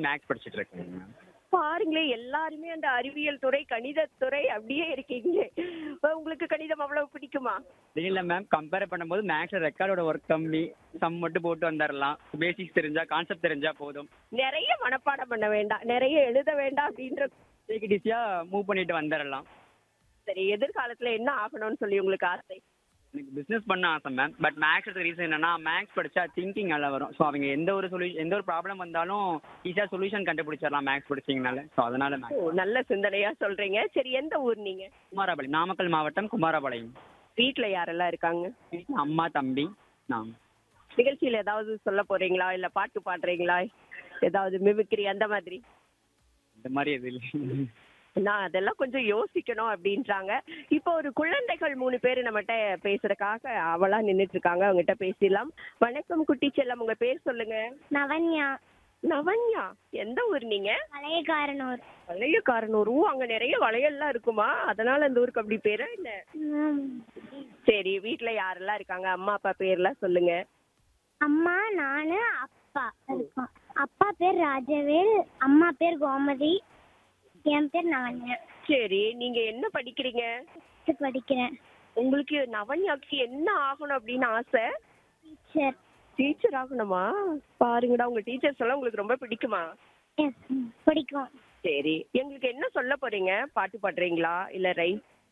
maths படிச்சுட்டு இருக்கேங்க ma'am பாருங்களேன் எல்லாருமே அந்த அறிவியல் துறை கணிதத் துறை அப்படியே இருக்கீங்க உங்களுக்கு கணிதம் அவ்வளவு பிடிக்குமா இல்லை மேம் கம்பேர் பண்ணும்போது மேக்ஸில் ரெக்கார்டோட ஒர்க் கம்மி சம் மட்டும் போட்டு வந்துடலாம் பேசிக்ஸ் தெரிஞ்சா கான்செப்ட் தெரிஞ்சா போதும் நிறைய மனப்பாடம் பண்ண வேண்டாம் நிறைய எழுத வேண்டாம் அப்படின்ற டேக் ஈஸியாக மூவ் பண்ணிட்டு வந்துடலாம் சரி எதிர்காலத்துல என்ன ஆகணும்னு சொல்லி உங்களுக்கு ஆசை எனக்கு பிஸ்னஸ் பண்ண ஆசை மேம் பட் மேக்ஸ் ரீசன் என்னன்னா மேக்ஸ் படிச்சா திங்கிங் நல்லா வரும் ஸோ அவங்க எந்த ஒரு சொல்யூஷன் எந்த ஒரு ப்ராப்ளம் வந்தாலும் ஈஸியாக சொல்யூஷன் கண்டுபிடிச்சிடலாம் மேக்ஸ் படிச்சிங்கனால ஸோ அதனால ஓ, மேக்ஸ் நல்ல சிந்தனையா சொல்றீங்க சரி எந்த ஊர் நீங்க குமாரபாளையம் நாமக்கல் மாவட்டம் குமாரபாளையம் வீட்ல யாரெல்லாம் இருக்காங்க வீட்டில் அம்மா தம்பி நான் நிகழ்ச்சியில ஏதாவது சொல்ல போறீங்களா இல்ல பாட்டு பாடுறீங்களா ஏதாவது மிமிக்ரி அந்த மாதிரி இந்த மாதிரி எது இல்லை நான் அதெல்லாம் கொஞ்சம் யோசிக்கணும் அப்படின்றாங்க இப்போ ஒரு குழந்தைகள் மூணு பேர் நம்மகிட்ட பேசுறதுக்காக அவளா நின்னுட்டு இருக்காங்க அவங்ககிட்ட பேசிடலாம் வணக்கம் குட்டி செல்லம் உங்க பேர் சொல்லுங்க நவன்யா நவன்யா எந்த ஊர் நீங்க பழையகாரனூர் வளைய காரனூர் ஊ அங்க நிறைய வளையல்லாம் இருக்குமா அதனால அந்த ஊருக்கு அப்படி பேரா இல்ல சரி வீட்ல யாரெல்லாம் இருக்காங்க அம்மா அப்பா பேர்லாம் சொல்லுங்க அம்மா நானு அப்பா இருக்கோம் அப்பா பேர் ராஜவேல் அம்மா பேர் கோமதி என் பேர் நவன்யா சரி நீங்க என்ன படிக்கிறீங்க Fifth படிக்கிறேன் உங்களுக்கு நவன்யாக்கு என்ன ஆகணும் அப்படின்னு ஆசை டீச்சர் டீச்சர் ஆகணுமா பாருங்கடா உங்க டீச்சர்ஸ் எல்லாம் உங்களுக்கு ரொம்ப பிடிக்குமா எஸ் பிடிக்கும் சரி எங்களுக்கு என்ன சொல்ல போறீங்க பாட்டு பாடுறீங்களா இல்ல ரை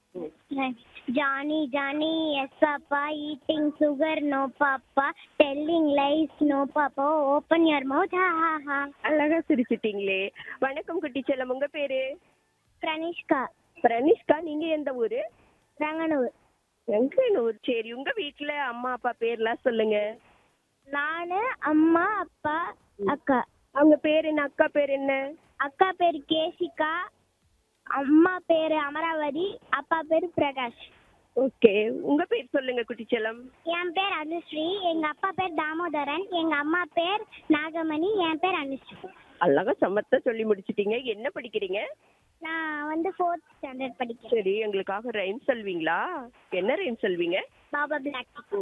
Johnny Johnny yes papa eating sugar no papa telling lies no papa open your mouth ha ha ஹா அழகா சிரிச்சிட்டீங்களே வணக்கம் குட்டி செல்லம் உங்க பேரு பிரனிஷ்கா பிரனிஷ்கா நீங்க எந்த ஊரு ரங்கனூர் வெங்கனூர் சரி உங்க வீட்ல அம்மா அப்பா பேர்லாம் சொல்லுங்க நானு அம்மா அப்பா அக்கா அவங்க பேர் என்ன அக்கா பேர் என்ன அக்கா பேர் கேசிகா அம்மா பேரு அமராவதி அப்பா பேரு பிரகாஷ் ஓகே உங்க பேர் சொல்லுங்க குட்டி செல்லம் என் பேர் அனுஸ்ரீ எங்க அப்பா பேர் தாமோதரன் எங்க அம்மா பேர் நாகமணி என் பேர் அனுஸ்ரீ அழகா சமத்தா சொல்லி முடிச்சிட்டீங்க என்ன படிக்கிறீங்க நான் வந்து ஃபோர்த் ஸ்டாண்டர்ட் படிக்கிறேன் சரி எங்களுக்காக ரைம் சொல்வீங்களா என்ன ரைம் சொல்வீங்க பாபா பிளாக்